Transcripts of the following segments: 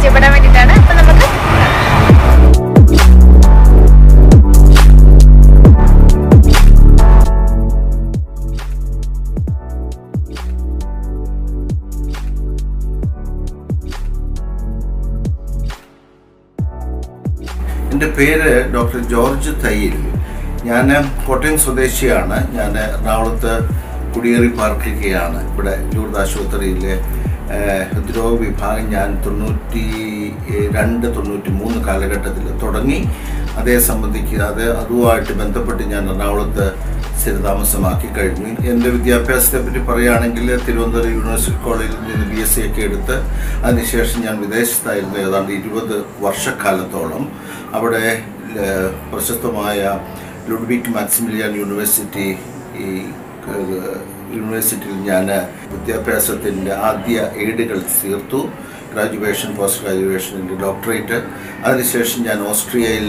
പരിചയപ്പെടാൻ വേണ്ടിയിട്ടാണ് അപ്പൊ നമുക്ക് എൻ്റെ പേര് ഡോക്ടർ ജോർജ് തയ്യിൽ ഞാൻ കോട്ടയം സ്വദേശിയാണ് ഞാൻ എറണാകുളത്ത് കുടിയേറി പാർക്കുകയാണ് ഇവിടെ ലൂർദ് ആശുപത്രിയിലെ ഏഹ്, ഹൃദ്രോഗ വിഭാഗം ഞാൻ തൊണ്ണൂറ്റി രണ്ട് തൊണ്ണൂറ്റി മൂന്ന് കാലഘട്ടത്തിൽ തുടങ്ങി അതേ സംബന്ധിച്ച് അത് അതുമായിട്ട് ബന്ധപ്പെട്ട് ഞാൻ എറണാകുളത്ത് സ്ഥിരതാമസമാക്കി കഴിഞ്ഞു എൻ്റെ വിദ്യാഭ്യാസത്തെ പറ്റി പറയുകയാണെങ്കിൽ തിരുവനന്തപുരം യൂണിവേഴ്സിറ്റി കോളേജിൽ നിന്ന് ബി എസ് സി ഒക്കെ എടുത്ത് അതിനുശേഷം ഞാൻ വിദേശത്തായിരുന്നു ഏതാണ്ട് ഇരുപത് വർഷക്കാലത്തോളം അവിടെ ഏഹ്, പ്രശസ്തമായ ലുഡ്വിക് മാക്സിമിലിയൻ യൂണിവേഴ്സിറ്റി ഈ ഏഹ്, യൂണിവേഴ്സിറ്റിയിൽ ഞാൻ വിദ്യാഭ്യാസത്തിൻ്റെ ആദ്യ ഏടുകൾ തീർത്തു ഗ്രാജുവേഷൻ പോസ്റ്റ് ഗ്രാജുവേഷൻ്റെ ഡോക്ടറേറ്റ് അതിനുശേഷം ഞാൻ ഓസ്ട്രിയയിൽ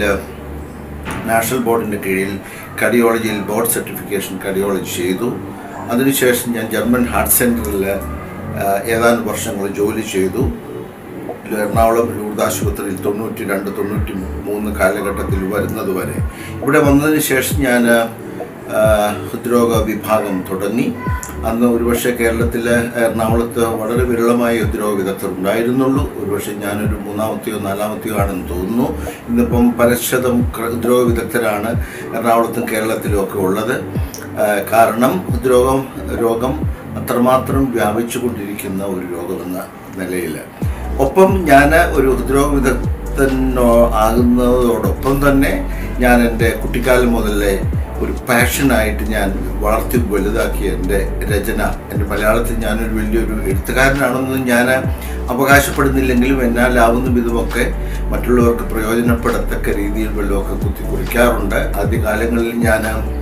നാഷണൽ ബോർഡിൻ്റെ കീഴിൽ കർഡിയോളജിയിൽ ബോർഡ് സർട്ടിഫിക്കേഷൻ കർഡിയോളജി ചെയ്തു അതിനുശേഷം ഞാൻ ജർമ്മൻ ഹാർട്ട് സെൻറ്ററിൽ ഏതാനും വർഷങ്ങൾ ജോലി ചെയ്തു എറണാകുളം ലൂർദ് ആശുപത്രിയിൽ തൊണ്ണൂറ്റി രണ്ട് തൊണ്ണൂറ്റി മൂന്ന് കാലഘട്ടത്തിൽ വരുന്നത് വരെ ഇവിടെ വന്നതിന് ശേഷം ഞാൻ ആ, ഹൃദ്രോഗ വിഭാഗം തുടങ്ങി അന്ന് ഒരുപക്ഷെ കേരളത്തിൽ എറണാകുളത്ത് വളരെ വിരളമായ ഹൃദ്രോഗ വിദഗ്ധർ ഉണ്ടായിരുന്നുള്ളൂ ഒരുപക്ഷെ ഞാനൊരു മൂന്നാമത്തെയോ നാലാമത്തെയോ ആണെന്ന് തോന്നുന്നു ഇന്നിപ്പം പരശതം ഹൃദ്രോഗ വിദഗ്ധരാണ് എറണാകുളത്തും കേരളത്തിലും ഒക്കെ ഉള്ളത് ആ, കാരണം ഹൃദ്രോഗം രോഗം അത്രമാത്രം വ്യാപിച്ചു കൊണ്ടിരിക്കുന്ന ഒരു രോഗമെന്ന നിലയിൽ ഒപ്പം ഞാൻ ഒരു ഹൃദ്രോഗ വിദഗ്ധനോ ആകുന്നതോടൊപ്പം തന്നെ ഞാൻ എൻ്റെ കുട്ടിക്കാലം മുതലേ ഒരു പാഷനായിട്ട് ഞാൻ വളർത്തി വലുതാക്കിയ എൻ്റെ രചന എൻ്റെ മലയാളത്തിൽ ഞാനൊരു വലിയൊരു എഴുത്തുകാരനാണെന്ന് ഞാൻ അവകാശപ്പെടുന്നില്ലെങ്കിലും എന്നാലാവുന്ന വിധമൊക്കെ മറ്റുള്ളവർക്ക് പ്രയോജനപ്പെടത്തക്ക രീതിയിൽ വല്ലതുമൊക്കെ കുത്തി കുറിക്കാറുണ്ട് ആദ്യകാലങ്ങളിൽ ഞാൻ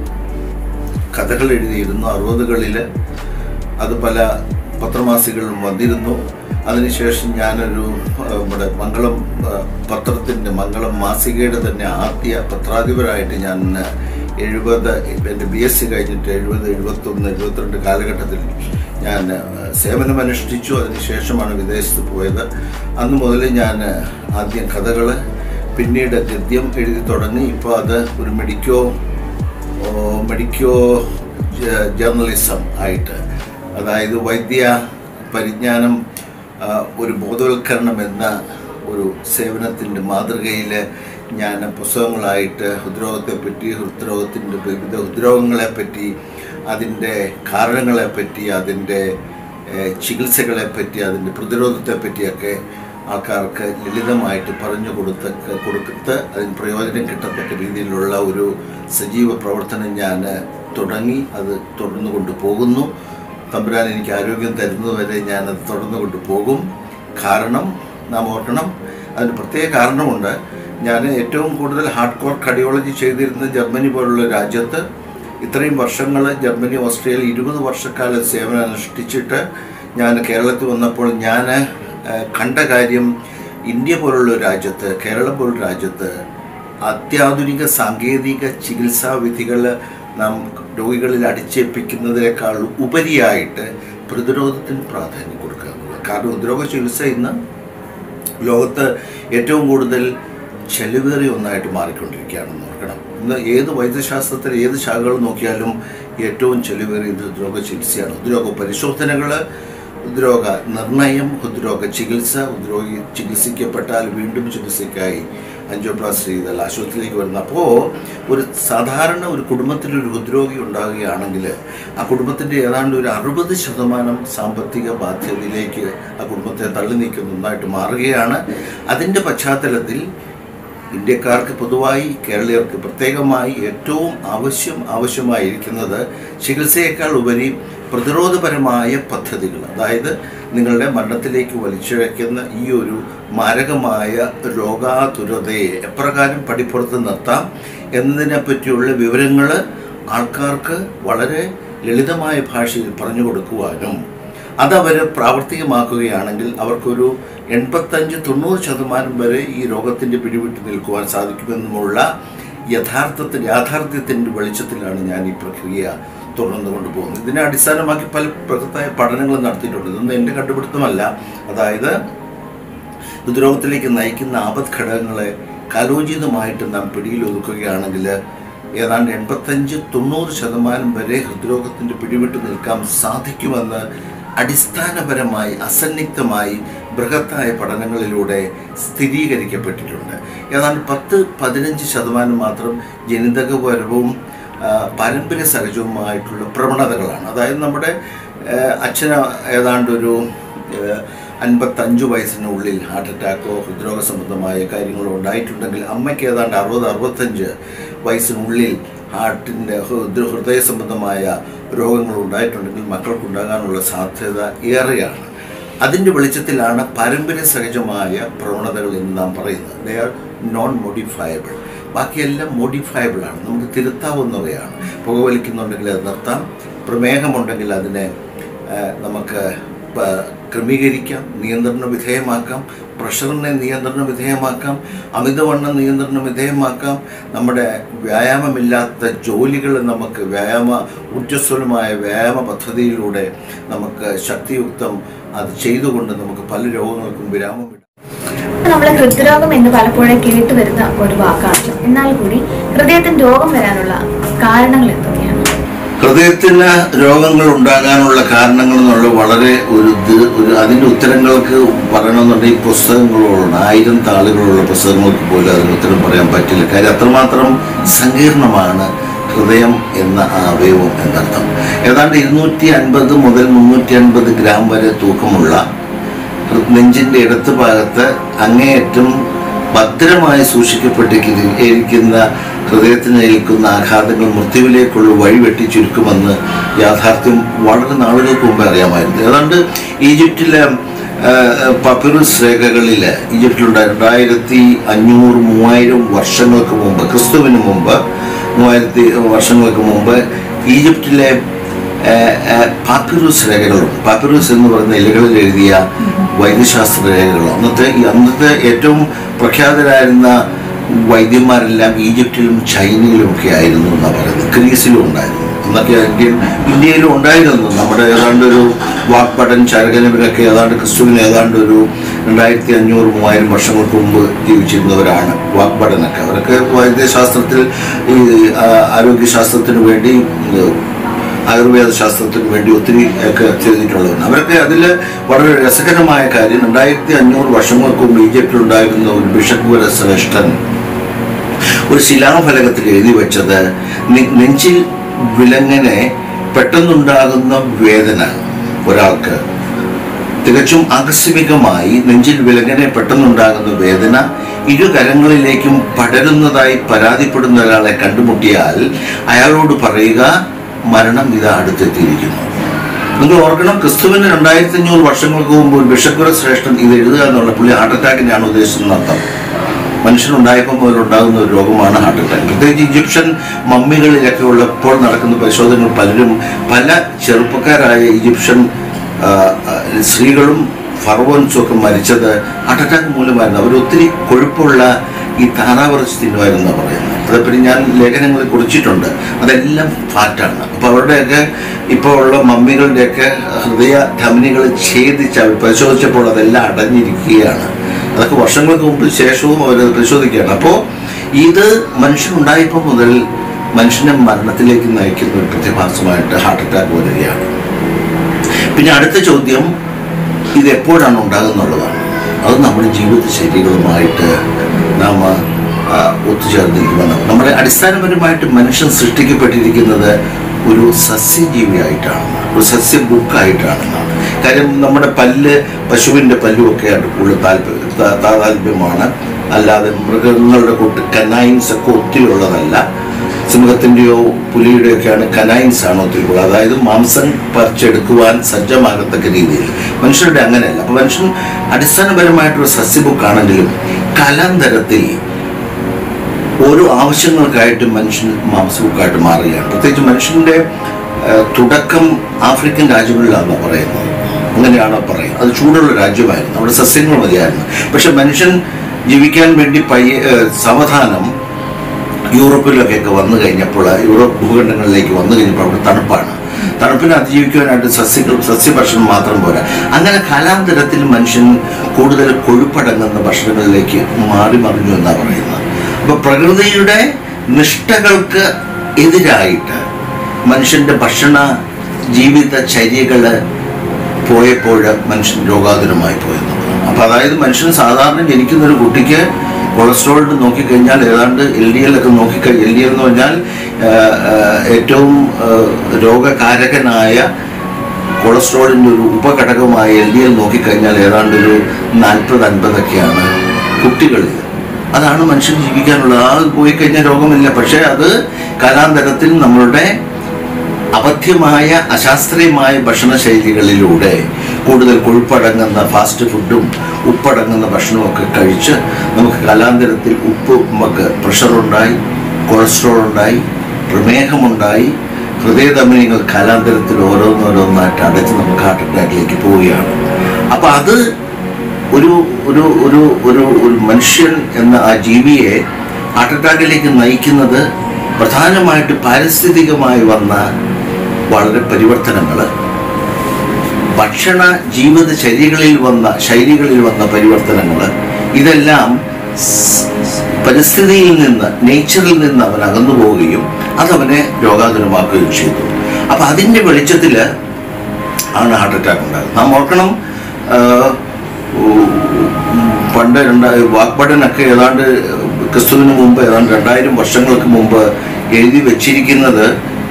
കഥകൾ എഴുതിയിരുന്നു അറുപതുകളിൽ അത് പല പത്രമാസികളിലും വന്നിരുന്നു അതിനുശേഷം ഞാനൊരു ആ, നമ്മുടെ മംഗളം ആ, പത്രത്തിൻ്റെ മംഗളം മാസികയുടെ തന്നെ ആദ്യ പത്രാധിപരായിട്ട് ഞാൻ എഴുപത് എൻ്റെ ബി എസ് സി കഴിഞ്ഞിട്ട് എഴുപത് എഴുപത്തൊന്ന് എഴുപത്തിരണ്ട് കാലഘട്ടത്തിൽ ഞാൻ ആ, സേവനമനുഷ്ഠിച്ചു അതിനുശേഷമാണ് വിദേശത്ത് പോയത് അന്ന് മുതൽ ഞാൻ ആദ്യം കഥകൾ പിന്നീട് ഗദ്യം എഴുതി തുടങ്ങി ഇപ്പോൾ അത് ഒരു മെഡിക്കോ ഓ, മെഡിക്കോ ജ- ജേർണലിസം ആയിട്ട് അതായത് വൈദ്യ പരിജ്ഞാനം ആ, ഒരു ബോധവൽക്കരണം എന്ന ഒരു സേവനത്തിൻ്റെ മാതൃകയിൽ ഞാൻ പുസ്തകങ്ങളായിട്ട് ഹൃദ്രോഗത്തെപ്പറ്റി ഹൃദ്രോഗത്തിൻ്റെ വിവിധ ഹൃദ്രോഗങ്ങളെപ്പറ്റി അതിൻ്റെ കാരണങ്ങളെപ്പറ്റി അതിൻ്റെ ഏഹ്, ചികിത്സകളെപ്പറ്റി അതിൻ്റെ പ്രതിരോധത്തെപ്പറ്റിയൊക്കെ ആൾക്കാർക്ക് ലളിതമായിട്ട് പറഞ്ഞു കൊടുത്ത് കൊടുത്ത് അതിന് പ്രയോജനം കിട്ടത്തക്ക രീതിയിലുള്ള ഒരു സജീവ പ്രവർത്തനം ഞാൻ തുടങ്ങി അത് തുടർന്നു കൊണ്ടുപോകുന്നു തമ്പുരാൻ എനിക്ക് ആരോഗ്യം തരുന്നതുവരെ ഞാനത് തുടർന്നു കൊണ്ടുപോകും കാരണം നാം ഓർക്കണം അതിന് പ്രത്യേക കാരണമുണ്ട് ഞാൻ ഏറ്റവും കൂടുതൽ ഹാർഡ് കോർ കർഡിയോളജി ചെയ്തിരുന്നത് ജർമ്മനി പോലുള്ള രാജ്യത്ത് ഇത്രയും വർഷങ്ങൾ ജർമ്മനി ഓസ്ട്രേലിയ ഇരുപത് വർഷക്കാലം സേവനം അനുഷ്ഠിച്ചിട്ട് ഞാൻ കേരളത്തിൽ വന്നപ്പോൾ ഞാൻ കണ്ട കാര്യം ഇന്ത്യ പോലുള്ള ഒരു രാജ്യത്ത് കേരളം പോലുള്ള രാജ്യത്ത് അത്യാധുനിക സാങ്കേതിക ചികിത്സാ വിധികൾ നാം രോഗികളിൽ അടിച്ചേൽപ്പിക്കുന്നതിനേക്കാൾ ഉപരിയായിട്ട് പ്രതിരോധത്തിന് പ്രാധാന്യം കൊടുക്കുക എന്നുള്ളത് കാരണം ഹൃദ്രോഗ ചികിത്സ ഇന്ന് ലോകത്ത് ഏറ്റവും കൂടുതൽ ചെലവേറിയ ഒന്നായിട്ട് മാറിക്കൊണ്ടിരിക്കുകയാണെന്ന് ഓർക്കണം ഇന്ന് ഏത് വൈദ്യശാസ്ത്രത്തിൽ ഏത് ശാഖകൾ നോക്കിയാലും ഏറ്റവും ചെലവേറിയത് ഹൃദ്രോഗ ചികിത്സയാണ് ഹൃദ്രോഗ പരിശോധനകൾ ഹൃദ്രോഗ നിർണയം ഹൃദ്രോഗ ചികിത്സ ഹൃദ്രോഗി ചികിത്സിക്കപ്പെട്ടാൽ വീണ്ടും ചികിത്സയ്ക്കായി അഞ്ചോപ്ലാസ്റ്റി ചെയ്താൽ ആശുപത്രിയിലേക്ക് വരുന്ന അപ്പോൾ ഒരു സാധാരണ ഒരു കുടുംബത്തിലൊരു ഹൃദ്രോഗി ഉണ്ടാകുകയാണെങ്കിൽ ആ കുടുംബത്തിൻ്റെ ഏതാണ്ട് ഒരു അറുപത് ശതമാനം സാമ്പത്തിക ബാധ്യതയിലേക്ക് ആ കുടുംബത്തെ തള്ളി നീക്കുന്ന ഒന്നായിട്ട് മാറുകയാണ് അതിൻ്റെ പശ്ചാത്തലത്തിൽ ഇന്ത്യക്കാർക്ക് പൊതുവായി കേരളീയർക്ക് പ്രത്യേകമായി ഏറ്റവും ആവശ്യം ആവശ്യമായിരിക്കുന്നത് ചികിത്സയേക്കാൾ ഉപരി പ്രതിരോധപരമായ പദ്ധതികൾ അതായത് നിങ്ങളുടെ മരണത്തിലേക്ക് വലിച്ചിഴയ്ക്കുന്ന ഈ ഒരു മാരകമായ രോഗാതുരതയെ എപ്രകാരം പടിപ്പുറത്ത് നിർത്താം എന്നതിനെ പറ്റിയുള്ള വിവരങ്ങൾ ആൾക്കാർക്ക് വളരെ ലളിതമായ ഭാഷയിൽ പറഞ്ഞു കൊടുക്കുവാനും അതവർ പ്രാവർത്തികമാക്കുകയാണെങ്കിൽ അവർക്കൊരു എൺപത്തഞ്ച് തൊണ്ണൂറ് ശതമാനം വരെ ഈ രോഗത്തിൻ്റെ പിടിവിട്ട് നിൽക്കുവാൻ സാധിക്കുമെന്നുമുള്ള യഥാർത്ഥത്തിൽ യാഥാർത്ഥ്യത്തിൻ്റെ വെളിച്ചത്തിലാണ് ഞാൻ ഈ പ്രക്രിയ തുടർന്നു കൊണ്ടുപോകുന്നത് ഇതിനെ അടിസ്ഥാനമാക്കി പല ബൃഹത്തായ പഠനങ്ങൾ നടത്തിയിട്ടുണ്ട് ഇതൊന്നും എൻ്റെ കണ്ടുപിടുത്തമല്ല അതായത് ഹൃദ്രോഗത്തിലേക്ക് നയിക്കുന്ന ആപത് ഘടകങ്ങളെ കാലോചിതമായിട്ട് നാം പിടിയിൽ ഒതുക്കുകയാണെങ്കിൽ ഏതാണ്ട് എൺപത്തഞ്ച് തൊണ്ണൂറ് ശതമാനം വരെ ഹൃദ്രോഗത്തിൻ്റെ പിടിവിട്ട് നിൽക്കാൻ സാധിക്കുമെന്ന് അടിസ്ഥാനപരമായി അസന്നിഗ്ധമായി ബൃഹത്തായ പഠനങ്ങളിലൂടെ സ്ഥിരീകരിക്കപ്പെട്ടിട്ടുണ്ട് ഏതാണ്ട് പത്ത് പതിനഞ്ച് ശതമാനം മാത്രം ജനിതകപരവും ആ, പാരമ്പര്യ സഹജവുമായിട്ടുള്ള പ്രവണതകളാണ് അതായത് നമ്മുടെ ആ, അച്ഛന് ഏതാണ്ടൊരു ആ, അൻപത്തഞ്ച് വയസ്സിനുള്ളിൽ ഹാർട്ട് അറ്റാക്കോ ഹൃദ്രോഗ സംബന്ധമായ കാര്യങ്ങളോ ഉണ്ടായിട്ടുണ്ടെങ്കിൽ അമ്മയ്ക്ക് ഏതാണ്ട് അറുപത് അറുപത്തഞ്ച് വയസ്സിനുള്ളിൽ ഹാർട്ടിൻ്റെ ഹൃദയ ഹൃദയ സംബന്ധമായ രോഗങ്ങൾ ഉണ്ടായിട്ടുണ്ടെങ്കിൽ മക്കൾക്കുണ്ടാകാനുള്ള സാധ്യത ഏറെയാണ് അതിൻ്റെ വെളിച്ചത്തിലാണ് പാരമ്പര്യ സഹജമായ പ്രവണതകൾ എന്ന് നാം പറയുന്നത് ദേ ആർ നോൺ മോഡിഫയബിൾ ബാക്കിയെല്ലാം മോഡിഫയബിൾ ആണ് നമുക്ക് തിരുത്താവുന്നവയാണ് പുകവലിക്കുന്നുണ്ടെങ്കിൽ അത് നിർത്താം പ്രമേഹമുണ്ടെങ്കിൽ അതിനെ ആ, നമുക്ക് പ- ക്രമീകരിക്കാം നിയന്ത്രണ വിധേയമാക്കാം പ്രഷറിനെ നിയന്ത്രണ വിധേയമാക്കാം അമിതവണ്ണം നിയന്ത്രണ വിധേയമാക്കാം നമ്മുടെ വ്യായാമമില്ലാത്ത ജോലികൾ നമുക്ക് വ്യായാമ ഊർജ്ജസ്വലമായ വ്യായാമ പദ്ധതിയിലൂടെ നമുക്ക് ശക്തിയുക്തം അത് ചെയ്തുകൊണ്ട് നമുക്ക് പല രോഗങ്ങൾക്കും വിരാമം ഇടാം നമ്മൾ ഹൃദ്രോഗം എന്ന് പലപ്പോഴും കേട്ടു വരുന്ന ഒരു വാക്കാണ് എന്നാൽ കൂടി ഹൃദയത്തിന് രോഗം വരാനുള്ള കാരണങ്ങൾ എന്തൊക്കെയാണ് ഹൃദയത്തിന് രോഗങ്ങൾ ഉണ്ടാകാനുള്ള കാരണങ്ങൾ എന്നുള്ള വളരെ ഒരു ദീ- ഒരു അതിൻ്റെ ഉത്തരങ്ങൾക്ക് പറയണമെന്നുണ്ടെങ്കിൽ പുസ്തകങ്ങളുള്ള ആയിരം താളുകളുള്ള പുസ്തകങ്ങൾക്ക് പോലും അതിന് ഉത്തരം പറയാൻ പറ്റില്ല കാര്യം അത്രമാത്രം സങ്കീർണമാണ് ഹൃദയം എന്ന ആ അവയവം എന്നർത്ഥം ഏതാണ്ട് ഇരുന്നൂറ്റി അൻപത് മുതൽ മുന്നൂറ്റി അൻപത് ഗ്രാം വരെ തൂക്കമുള്ള ഹൃ- നെഞ്ചിന്റെ ഇടത്ത് ഭാഗത്ത് അങ്ങേയറ്റം ഭദ്രമായി സൂക്ഷിക്കപ്പെട്ടിരിക്കുന്ന ഹൃദയത്തിന് ഏൽക്കുന്ന ആഘാതങ്ങൾ മൃത്യുവിലേക്കുള്ള വഴി വെട്ടി ചുരുക്കുമെന്ന് യാഥാർത്ഥ്യം വളരെ നാളുകൾക്ക് മുമ്പ് അറിയാമായിരുന്നു ഏതാണ്ട് ഈജിപ്തിലെ പപ്പിറുസ് രേഖകളിൽ ഈജിപ്തിലുണ്ടായ രണ്ടായിരത്തി അഞ്ഞൂറ് മൂവായിരം വർഷങ്ങൾക്ക് മുമ്പ് ക്രിസ്തുവിന് മുമ്പ് മൂവായിരത്തി വർഷങ്ങൾക്ക് മുമ്പ് ഈജിപ്തിലെ പാപ്പിറൂസ് രേഖകളുണ്ട് പാപ്പിറൂസ് എന്ന് പറയുന്ന ഇലകളിൽ എഴുതിയ വൈദ്യശാസ്ത്ര രേഖകൾ അന്നത്തെ ഈ അന്നത്തെ ഏറ്റവും പ്രഖ്യാതരായിരുന്ന വൈദ്യന്മാരെല്ലാം ഈജിപ്തിലും ചൈനയിലും ഒക്കെ ആയിരുന്നു എന്നാണ് പറയുന്നത് ഗ്രീസിലും ഉണ്ടായിരുന്നു എന്നൊക്കെ ഇന്ത്യൻ ഇന്ത്യയിലും ഉണ്ടായിരുന്നു നമ്മുടെ ഏതാണ്ട് ഒരു വാക്പടൻ ചരകനവരൊക്കെ ഏതാണ്ട് ക്രിസ്തുവിന് ഏതാണ്ട് ഒരു രണ്ടായിരത്തി അഞ്ഞൂറ് മൂവായിരം വർഷങ്ങൾക്ക് മുമ്പ് ജീവിച്ചിരുന്നവരാണ് വാക്പടനൊക്കെ അവരൊക്കെ വൈദ്യശാസ്ത്രത്തിൽ ഈ ആ, ആരോഗ്യശാസ്ത്രത്തിന് വേണ്ടി ഉം, ആയുർവേദ ശാസ്ത്രത്തിന് വേണ്ടി ഒത്തിരി ഒക്കെ ചെയ്തിട്ടുള്ളവരാണ് അവരൊക്കെ അതിൽ വളരെ രസകരമായ കാര്യം രണ്ടായിരത്തി അഞ്ഞൂറ് വർഷങ്ങൾക്ക് മുമ്പ് ഈജിപ്തിലുണ്ടായിരുന്ന ഒരു ബിഷപ്പ് ശ്രേഷ്ഠൻ ഒരു ശിലാഫലകത്തിൽ എഴുതി വെച്ചത് നെ- നെഞ്ചിൽ വിലങ്ങനെ പെട്ടെന്നുണ്ടാകുന്ന വേദന ഒരാൾക്ക് തികച്ചും ആകസ്മികമായി നെഞ്ചിൽ വിലങ്ങനെ പെട്ടെന്നുണ്ടാകുന്ന വേദന ഇരു കരങ്ങളിലേക്കും പടരുന്നതായി പരാതിപ്പെടുന്ന ഒരാളെ കണ്ടുമുട്ടിയാൽ അയാളോട് പറയുക മരണം ഇതാ അടുത്തെത്തിയിരിക്കുന്നു നിങ്ങൾ ഓർക്കണം ക്രിസ്തുവിന് രണ്ടായിരത്തി അഞ്ഞൂറ് വർഷങ്ങൾക്ക് മുമ്പ് ഒരു ബിഷപ്പുര ശ്രേഷ്ഠൻ ഇത് എഴുതുക എന്നുള്ള പുള്ളി ഹാർട്ട് അറ്റാക്കിനെയാണ് ഉദ്ദേശിച്ചത് അർത്ഥം മനുഷ്യനുണ്ടായപ്പോൾ മുതൽ ഉണ്ടാകുന്ന ഒരു രോഗമാണ് ഹാർട്ട് അറ്റാക്ക് പ്രത്യേകിച്ച് ഈജിപ്ഷ്യൻ മമ്മികളിലൊക്കെ ഉള്ളപ്പോൾ നടക്കുന്ന പരിശോധനകൾ പലരും പല ചെറുപ്പക്കാരായ ഈജിപ്ഷ്യൻ ആ, ആ, സ്ത്രീകളും ഫറവോൻസും ഒക്കെ മരിച്ചത് ഹാർട്ട് അറ്റാക്ക് മൂലമായിരുന്നു അവർ ഒത്തിരി കൊഴുപ്പുള്ള ഈ താറാവിറച്ചി തിന്നുമായിരുന്നു പറയുന്നത് അതേപ്പറ്റി ഞാൻ ലേഖനങ്ങളിൽ കുറിച്ചിട്ടുണ്ട് അതെല്ലാം ഫാറ്റാണ് അപ്പോൾ അവരുടെയൊക്കെ ഇപ്പോൾ ഉള്ള മമ്മികളുടെയൊക്കെ ഹൃദയ ധമനികൾ ഛേദിച്ച് അവർ പരിശോധിച്ചപ്പോൾ അതെല്ലാം അടഞ്ഞിരിക്കുകയാണ് അതൊക്കെ വർഷങ്ങൾക്ക് മുമ്പ് ശേഷവും അവർ പരിശോധിക്കുകയാണ് അപ്പോൾ ഇത് മനുഷ്യനുണ്ടായപ്പോൾ മുതൽ മനുഷ്യനെ മരണത്തിലേക്ക് നയിക്കുന്ന ഒരു പ്രതിഭാസമായിട്ട് ഹാർട്ട് അറ്റാക്ക് വരികയാണ് പിന്നെ അടുത്ത ചോദ്യം ഇത് എപ്പോഴാണ് ഉണ്ടാകുന്നുള്ളതാണ് അത് നമ്മുടെ ജീവിത ശൈലികളുമായിട്ട് നാം ആ, ഒത്തുചേർന്നിരിക്കുമെന്ന് നമ്മുടെ അടിസ്ഥാനപരമായിട്ട് മനുഷ്യൻ സൃഷ്ടിക്കപ്പെട്ടിരിക്കുന്നത് ഒരു സസ്യജീവിയായിട്ടാണ് ഒരു സസ്യ ബുക്കായിട്ടാണെന്നാണ് കാര്യം നമ്മുടെ പല്ല് പശുവിൻ്റെ പല്ലുമൊക്കെയാണ് കൂടുതൽ താല്പര്യം താ- താതാത്മ്യമാണ് അല്ലാതെ മൃഗങ്ങളുടെ കൂട്ട് കനൈൻസ് ഒക്കെ ഒത്തിരി ഉള്ളതല്ല സിംഹത്തിൻ്റെയോ പുലിയുടെയോ ഒക്കെയാണ് കനൈൻസ് ആണ് ഒത്തിരി കൂടുതൽ അതായത് മാംസം പറിച്ചെടുക്കുവാൻ സജ്ജമാകത്തക്ക രീതിയിൽ മനുഷ്യരുടെ അങ്ങനെയല്ല അപ്പോൾ മനുഷ്യൻ അടിസ്ഥാനപരമായിട്ടൊരു സസ്യബുക്കാണെങ്കിലും കലാന്തരത്തിൽ ഓരോ ആവശ്യങ്ങൾക്കായിട്ട് മനുഷ്യൻ മാംസബുക്കായിട്ട് മാറുകയാണ് പ്രത്യേകിച്ച് മനുഷ്യൻ്റെ ഏഹ്, തുടക്കം ആഫ്രിക്കൻ രാജ്യങ്ങളിലാണെന്ന് പറയുന്നത് അങ്ങനെയാണ് പറയുന്നത് അത് ചൂടുള്ള രാജ്യമായിരുന്നു അവിടെ സസ്യങ്ങൾ മതിയായിരുന്നു പക്ഷെ മനുഷ്യൻ ജീവിക്കാൻ വേണ്ടി പയ്യെ ഏഹ്, സാവധാനം യൂറോപ്പിലൊക്കെ ഒക്കെ വന്നു കഴിഞ്ഞപ്പോൾ യൂറോപ്പ് ഭൂഖണ്ഡങ്ങളിലേക്ക് വന്നു കഴിഞ്ഞപ്പോൾ അവിടെ തണുപ്പാണ് തണുപ്പിനെ അതിജീവിക്കുവാനായിട്ട് സസ്യങ്ങൾ സസ്യഭക്ഷണം മാത്രം പോരാ അങ്ങനെ കാലാന്തരത്തിൽ മനുഷ്യൻ കൂടുതൽ കൊഴുപ്പടങ്ങുന്ന ഭക്ഷണങ്ങളിലേക്ക് മാറി മറിഞ്ഞു എന്നാണ് പറയുന്നത് അപ്പോൾ പ്രകൃതിയുടെ നിഷ്ഠകൾക്ക് എതിരായിട്ട് മനുഷ്യന്റെ ഭക്ഷണ ജീവിത ചര്യകൾ പോയപ്പോൾ മനുഷ്യൻ രോഗാതുരമായി പോയെന്നുള്ളതാണ് അപ്പൊ അതായത് മനുഷ്യൻ സാധാരണ ജനിക്കുന്ന ഒരു കുട്ടിക്ക് കൊളസ്ട്രോൾ നോക്കിക്കഴിഞ്ഞാൽ ഏതാണ്ട് എൽ ഡി എൽ ഒക്കെ നോക്കിക്കഴിഞ്ഞാൽ എൽ ഡി എൽ എന്ന് പറഞ്ഞാൽ ആ, ആ, ഏറ്റവും ആ, രോഗകാരകനായ കൊളസ്ട്രോളിൻ്റെ ഒരു ഉപഘടകമായ എൽ ഡി എൽ നോക്കിക്കഴിഞ്ഞാൽ ഏതാണ്ട് ഒരു നാൽപ്പത് അൻപതൊക്കെയാണ് കുട്ടികളിൽ അതാണ് മനുഷ്യൻ ജീവിക്കാനുള്ളത് ആ പോയി കഴിഞ്ഞാൽ രോഗമില്ല പക്ഷേ അത് കാലാന്തരത്തിൽ നമ്മളുടെ അപഥ്യമായ അശാസ്ത്രീയമായ ഭക്ഷണശൈലികളിലൂടെ കൂടുതൽ കൊഴുപ്പടങ്ങുന്ന ഫാസ്റ്റ് ഫുഡും ഉപ്പടങ്ങുന്ന ഭക്ഷണമൊക്കെ കഴിച്ച് നമുക്ക് കാലാന്തരത്തിൽ ഉപ്പ് നമുക്ക് പ്രഷറുണ്ടായി കൊളസ്ട്രോൾ ഉണ്ടായി പ്രമേഹമുണ്ടായി ഹൃദയധമനികൾ കാലാന്തരത്തിൽ ഓരോന്നോരോന്നായിട്ട് അടച്ച് നമുക്ക് ഹാർട്ട് അറ്റാക്കിലേക്ക് പോവുകയാണ് അപ്പം അത് ഒരു ഒരു ഒരു ഒരു ഒരു മനുഷ്യൻ എന്ന ആ ജീവിയെ ഹാർട്ട് അറ്റാക്കിലേക്ക് നയിക്കുന്നത് പ്രധാനമായിട്ട് പാരിസ്ഥിതികമായി വന്ന വളരെ പരിവർത്തനങ്ങൾ ഭക്ഷണ ജീവിതചര്യകളിൽ വന്ന ശൈലികളിൽ വന്ന പരിവർത്തനങ്ങൾ ഇതെല്ലാം സ്- പരിസ്ഥിതിയിൽ നിന്ന് നേച്ചറിൽ നിന്ന് അവൻ അകന്നു പോവുകയും അതവനെ രോഗാതുരമാക്കുകയും ചെയ്തു അപ്പം അതിൻ്റെ വെളിച്ചത്തിൽ ആണ് ഹാർട്ട് അറ്റാക്ക് ഉണ്ടാകുന്നത് നാം ഓർക്കണം ആ, ഉ- പണ്ട് രണ്ട വാക്പടനൊക്കെ ഏതാണ്ട് ക്രിസ്തുവിന് മുമ്പ് ഏതാണ്ട് രണ്ടായിരം വർഷങ്ങൾക്ക് മുമ്പ് എഴുതി വച്ചിരിക്കുന്നത്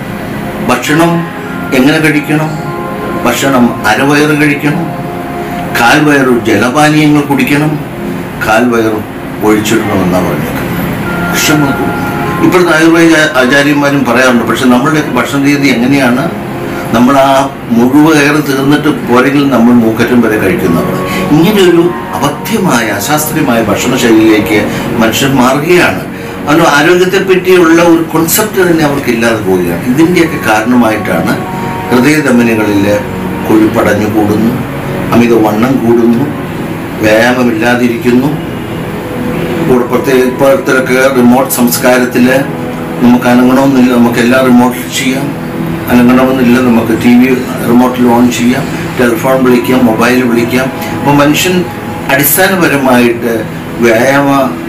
ഭക്ഷണം എങ്ങനെ കഴിക്കണം ഭക്ഷണം അരവയറ് കഴിക്കണം കാൽവയറ് ജലപാനീയങ്ങൾ കുടിക്കണം കാൽവയർ ഒഴിച്ചിടണമെന്നാണ് പറഞ്ഞേക്കുന്നത് വർഷങ്ങൾക്ക് മുമ്പ്. ഇപ്പോഴത്തെ ആയുർവേദ ആചാര്യന്മാരും പറയാറുണ്ട് പക്ഷെ നമ്മളുടെ ഭക്ഷണ രീതി എങ്ങനെയാണ് നമ്മൾ ആ മുഴുവയറ് തീർന്നിട്ട് പോരെങ്കിൽ നമ്മൾ മൂക്കറ്റം വരെ കഴിക്കുന്നവർ ഇങ്ങനെയൊരു അബദ്ധ്യമായ അശാസ്ത്രീയമായ ഭക്ഷണശൈലിയിലേക്ക് മനുഷ്യൻ മാറുകയാണ് അതിന് ആരോഗ്യത്തെ പറ്റിയുള്ള ഒരു കൊൺസെപ്റ്റ് തന്നെ അവർക്ക് ഇല്ലാതെ പോവുകയാണ് ഇതിൻ്റെയൊക്കെ കാരണമായിട്ടാണ് ഹൃദയധമനികളിൽ കൊഴുപ്പടഞ്ഞു കൂടുന്നു അമിത വണ്ണം കൂടുന്നു വ്യായാമമില്ലാതിരിക്കുന്നു കൂടെ പ്രത്യേക ഇപ്പോഴത്തൊക്കെ റിമോട്ട് സംസ്കാരത്തിൽ നമുക്ക് അനങ്ങണമെന്നില്ല നമുക്ക് എല്ലാം റിമോട്ടിൽ ചെയ്യാം അനങ്ങണമെന്നില്ല നമുക്ക് ടി വി റിമോട്ടിൽ ഓൺ ചെയ്യാം ടെലിഫോൺ വിളിക്കാം മൊബൈൽ വിളിക്കാം അപ്പോൾ മനുഷ്യൻ അടിസ്ഥാനപരമായിട്ട് വ്യായാമ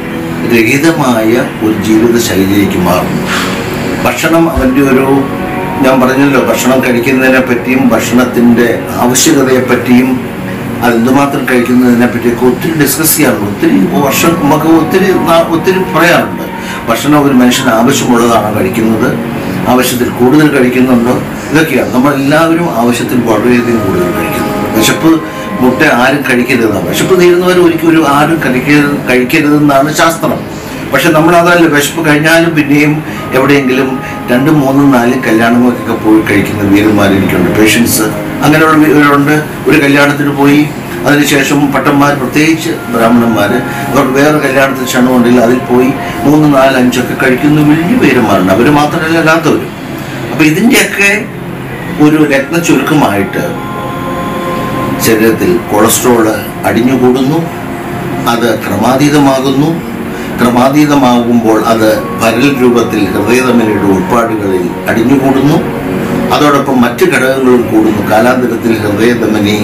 രഹിതമായ ഒരു ജീവിത ശൈലിയിലേക്ക് മാറുന്നു ഭക്ഷണം അവൻ്റെ ഒരു ഞാൻ പറഞ്ഞല്ലോ ഭക്ഷണം കഴിക്കുന്നതിനെ പറ്റിയും ഭക്ഷണത്തിൻ്റെ ആവശ്യകതയെ പറ്റിയും അതെന്തുമാത്രം കഴിക്കുന്നതിനെ പറ്റിയൊക്കെ ഒത്തിരി ഡിസ്കസ് ചെയ്യാറുണ്ട് ഒത്തിരി വർഷം നമുക്ക് ഒത്തിരി നാ- ഒത്തിരി പറയാറുണ്ട് ഭക്ഷണം ഒരു മനുഷ്യന് ആവശ്യമുള്ളതാണോ കഴിക്കുന്നത് ആവശ്യത്തിൽ കൂടുതൽ കഴിക്കുന്നുണ്ടോ ഇതൊക്കെയാണ് നമ്മളെല്ലാവരും ആവശ്യത്തിൽ വളരെയധികം കൂടുതൽ കഴിക്കുന്നു വിശപ്പ് മുട്ട ആരും കഴിക്കരുതെന്നാണ് വിശപ്പ് തീരുന്നവർ ഒരിക്കലും ആരും കഴിക്കരുത് കഴിക്കരുതെന്നാണ് ശാസ്ത്രം പക്ഷെ നമ്മൾ അതല്ല വിശപ്പ് കഴിഞ്ഞാലും പിന്നെയും എവിടെയെങ്കിലും രണ്ടും മൂന്നും നാലും കല്യാണങ്ങൾക്കൊക്കെ പോയി കഴിക്കുന്ന വീരന്മാർ എനിക്കുണ്ട് പേഷ്യൻസ് അങ്ങനെയുള്ള വീരുണ്ട് ഒരു കല്യാണത്തിന് പോയി അതിനുശേഷം പട്ടന്മാർ പ്രത്യേകിച്ച് ബ്രാഹ്മണന്മാർ അവർ വേറെ കല്യാണത്തിന് ക്ഷണമുണ്ടെങ്കിൽ അതിൽ പോയി മൂന്ന് നാല് അഞ്ചൊക്കെ കഴിക്കുന്ന വലിയ വീരന്മാരുണ്ട് അവർ മാത്രമല്ല അല്ലാത്തവരും അപ്പം ഇതിൻ്റെയൊക്കെ ഒരു രത്ന ചുരുക്കമായിട്ട് ശരീരത്തിൽ കൊളസ്ട്രോള് അടിഞ്ഞുകൂടുന്നു അത് ക്രമാതീതമാകുന്നു ക്രമാതീതമാകുമ്പോൾ അത് പരൽ രൂപത്തിൽ ഹൃദയധമനിയുടെ ഉൾപ്പാടുകളിൽ അടിഞ്ഞുകൂടുന്നു അതോടൊപ്പം മറ്റ് ഘടകങ്ങളും കൂടുന്നു കാലാന്തരത്തിൽ ഹൃദയധമനി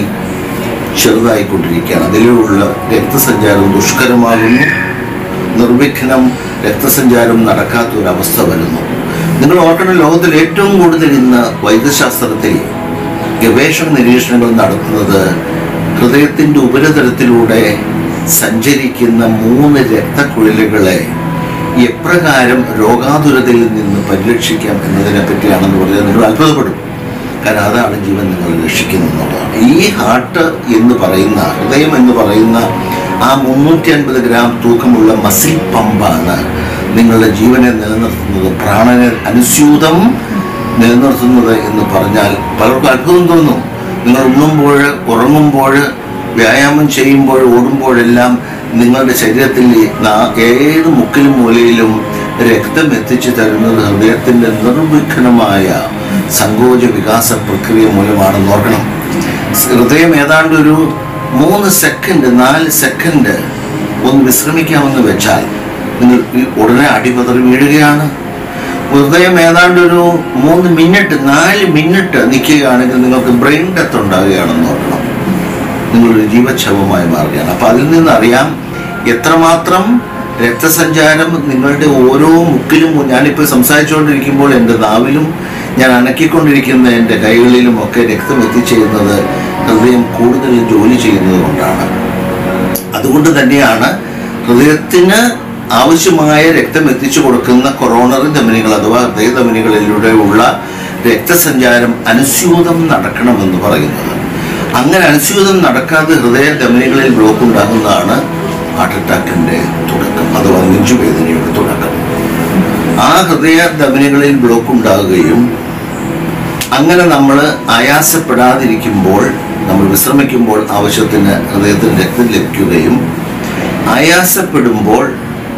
ചെറുതായിക്കൊണ്ടിരിക്കുകയാണ് അതിലുള്ള രക്തസഞ്ചാരം ദുഷ്കരമാകുന്നു നിർവിഘ്നം രക്തസഞ്ചാരം നടക്കാത്ത ഒരവസ്ഥ വരുന്നു നിങ്ങൾ ഓർക്കണം ലോകത്തിൽ ഏറ്റവും കൂടുതൽ ഇന്ന് വൈദ്യശാസ്ത്രത്തിൽ ഗവേഷണ നിരീക്ഷണങ്ങൾ നടത്തുന്നത് ഹൃദയത്തിൻ്റെ ഉപരിതലത്തിലൂടെ സഞ്ചരിക്കുന്ന മൂന്ന് രക്തക്കുഴലുകളെ എപ്രകാരം രോഗാതുരതയിൽ നിന്ന് പരിരക്ഷിക്കാം എന്നതിനെ പറ്റിയാണെന്ന് പറഞ്ഞാൽ നിങ്ങൾ അത്ഭുതപ്പെടും കാരണം അതാണ് ജീവൻ നിങ്ങൾ രക്ഷിക്കുന്നത് എന്നുള്ളതാണ് ഈ ഹാർട്ട് എന്ന് പറയുന്ന ഹൃദയം എന്ന് പറയുന്ന ആ മുന്നൂറ്റി അൻപത് ഗ്രാം തൂക്കമുള്ള മസിൽ പമ്പാണ് നിങ്ങളുടെ ജീവനെ നിലനിർത്തുന്നത് പ്രാണനെ അനുസ്യൂതം നിലനിർത്തുന്നത് എന്ന് പറഞ്ഞാൽ പലർക്കും അത്ഭുതം തോന്നും നിങ്ങൾ ഉണ്ണുമ്പോൾ ഉറങ്ങുമ്പോൾ വ്യായാമം ചെയ്യുമ്പോൾ ഓടുമ്പോഴെല്ലാം നിങ്ങളുടെ ശരീരത്തിൽ നാ- ഏത് മുക്കിലും മൂലയിലും രക്തം എത്തിച്ചു തരുന്നത് ഹൃദയത്തിൻ്റെ നിർവിഘ്നമായ സങ്കോച വികാസ പ്രക്രിയ മൂലമാണെന്ന് നോക്കണം ഹൃദയം ഏതാണ്ട് ഒരു മൂന്ന് സെക്കൻഡ് നാല് സെക്കൻഡ് ഒന്ന് വിശ്രമിക്കാമെന്ന് വെച്ചാൽ നിങ്ങൾ ഈ ഉടനെ അടിപതറി വീഴുകയാണ് ഹൃദയം ഏതാണ്ട് ഒരു മൂന്ന് മിനിറ്റ് നാല് മിനിറ്റ് നിൽക്കുകയാണെങ്കിൽ നിങ്ങൾക്ക് ബ്രെയിൻ ഡെത്ത് ഉണ്ടാവുകയാണെന്ന് നോക്കണം നിങ്ങളൊരു ജീവച്ഛവമായി മാറുകയാണ് അപ്പം അതിൽ നിന്നറിയാം എത്രമാത്രം രക്തസഞ്ചാരം നിങ്ങളുടെ ഓരോ മുക്കിലും ഞാനിപ്പോൾ സംസാരിച്ചുകൊണ്ടിരിക്കുമ്പോൾ എൻ്റെ നാവിലും ഞാൻ അനക്കിക്കൊണ്ടിരിക്കുന്ന എൻ്റെ കൈകളിലും ഒക്കെ രക്തം എത്തിച്ചേരുന്നത് ഹൃദയം കൂടുതൽ ജോലി ചെയ്യുന്നത് കൊണ്ടാണ് അതുകൊണ്ട് തന്നെയാണ് ഹൃദയത്തിന് ആവശ്യമായ രക്തം എത്തിച്ചു കൊടുക്കുന്ന കൊറോണറി ധമനികൾ അഥവാ ഹൃദയ ധമനികളിലൂടെയുള്ള രക്തസഞ്ചാരം അനുസ്യൂതം നടക്കണമെന്ന് പറയുന്നത് അങ്ങനെ അനുസ്യൂതം നടക്കാതെ ഹൃദയ ധമനികളിൽ ബ്ലോക്ക് ഉണ്ടാകുന്നതാണ് ഹാർട്ട് അറ്റാക്കിന്റെ തുടക്കം അഥവാ നെഞ്ചുവേദനയുടെ തുടക്കം ആ ഹൃദയ ധമനികളിൽ ബ്ലോക്ക് ഉണ്ടാകുകയും അങ്ങനെ നമ്മൾ ആയാസപ്പെടാതിരിക്കുമ്പോൾ നമ്മൾ വിശ്രമിക്കുമ്പോൾ ആവശ്യത്തിന് ഹൃദയത്തിന് രക്തം ലഭിക്കുകയും ആയാസപ്പെടുമ്പോൾ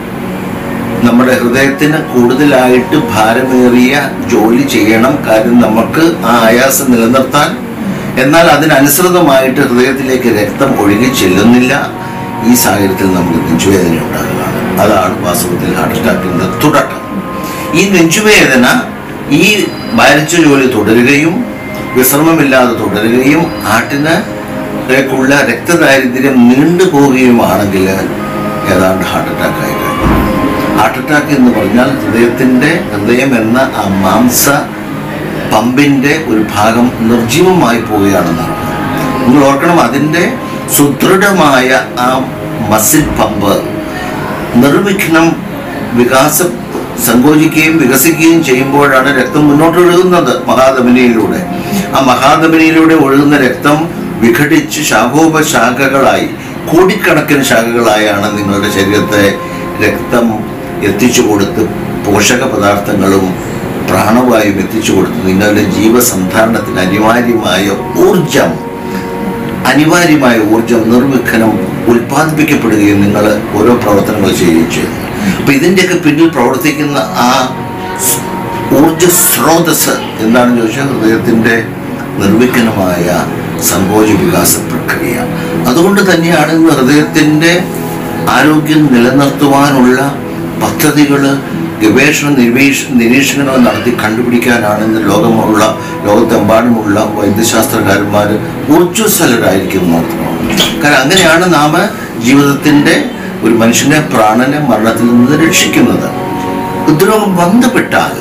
നമ്മുടെ ഹൃദയത്തിന് കൂടുതലായിട്ട് ഭാരമേറിയ ജോലി ചെയ്യണം കാര്യം നമുക്ക് ആ ആയാസം നിലനിർത്താൻ എന്നാൽ അതിനനുസൃതമായിട്ട് ഹൃദയത്തിലേക്ക് രക്തം ഒഴുകി ചെല്ലുന്നില്ല ഈ സാഹചര്യത്തിൽ നമുക്ക് നെഞ്ചുവേദന ഉണ്ടാകുകയാണ് അതാണ് വാസ്തവത്തിൽ ഹാർട്ട് അറ്റാക്കിന്റെ തുടക്കം ഈ നെഞ്ചുവേദന ഈ ഭാരിച്ച ജോലി തുടരുകയും വിശ്രമമില്ലാതെ തുടരുകയും ഹാർട്ടിന് േക്കുള്ള രക്തദാരിദ്ര്യം നീണ്ടുപോവുകയുമാണെങ്കിൽ ഏതാണ്ട് ഹാർട്ട് അറ്റാക്ക് ആയി കഴിഞ്ഞു ഹാർട്ട് അറ്റാക്ക് എന്ന് പറഞ്ഞാൽ ഹൃദയത്തിൻ്റെ ഹൃദയം എന്ന ആ മാംസ പമ്പിൻ്റെ ഒരു ഭാഗം നിർജീവമായി പോവുകയാണെന്നാണ് നിങ്ങൾ ഓർക്കണം അതിൻ്റെ സുദൃഢമായ ആ മസിൽ പമ്പ് നിർവിഘ്നം വികാസം സങ്കോചിക്കുകയും വികസിക്കുകയും ചെയ്യുമ്പോഴാണ് രക്തം മുന്നോട്ട് ഒഴുകുന്നത് മഹാധമനിയിലൂടെ ആ മഹാധമനിയിലൂടെ ഒഴുകുന്ന രക്തം വിഘടിച്ച് ശാഖോപശാഖകളായി കോടിക്കണക്കിന് ശാഖകളായാണ് നിങ്ങളുടെ ശരീരത്തെ രക്തം എത്തിച്ചു കൊടുത്ത് പോഷക പദാർത്ഥങ്ങളും പ്രാണവായും എത്തിച്ചു കൊടുത്ത് നിങ്ങളുടെ ജീവസന്ധാരണത്തിന് അനിവാര്യമായ ഊർജം അനിവാര്യമായ ഊർജം നിർവിഘ്നം ഉൽപ്പാദിപ്പിക്കപ്പെടുകയും നിങ്ങൾ ഓരോ പ്രവർത്തനങ്ങൾ ചെയ്യുകയും ചെയ്യുന്നു അപ്പൊ ഇതിൻ്റെയൊക്കെ പിന്നിൽ പ്രവർത്തിക്കുന്ന ആ സ് ഊർജ സ്രോതസ് എന്താണെന്ന് ചോദിച്ചാൽ ഹൃദയത്തിൻ്റെ നിർവിഘ്നമായ സങ്കോച വികാസ പ്രക്രിയ അതുകൊണ്ട് തന്നെയാണ് ഇന്ന് ഹൃദയത്തിൻ്റെ ആരോഗ്യം നിലനിർത്തുവാനുള്ള പദ്ധതികൾ ഗവേഷണ നിരീക്ഷ നിരീക്ഷണങ്ങൾ നടത്തി കണ്ടുപിടിക്കാനാണ് ഇന്ന് ലോകമുള്ള ലോകത്തെമ്പാടുമുള്ള വൈദ്യശാസ്ത്രകാരന്മാർ ഊർജ്ജസ്വലരായിരിക്കുന്നു കാരണം അങ്ങനെയാണ് നാം ജീവിതത്തിൻ്റെ ഒരു മനുഷ്യനെ പ്രാണനെ മരണത്തിൽ നിന്ന് രക്ഷിക്കുന്നത് ഹൃദ്രോഗം ബന്ധപ്പെട്ടാൽ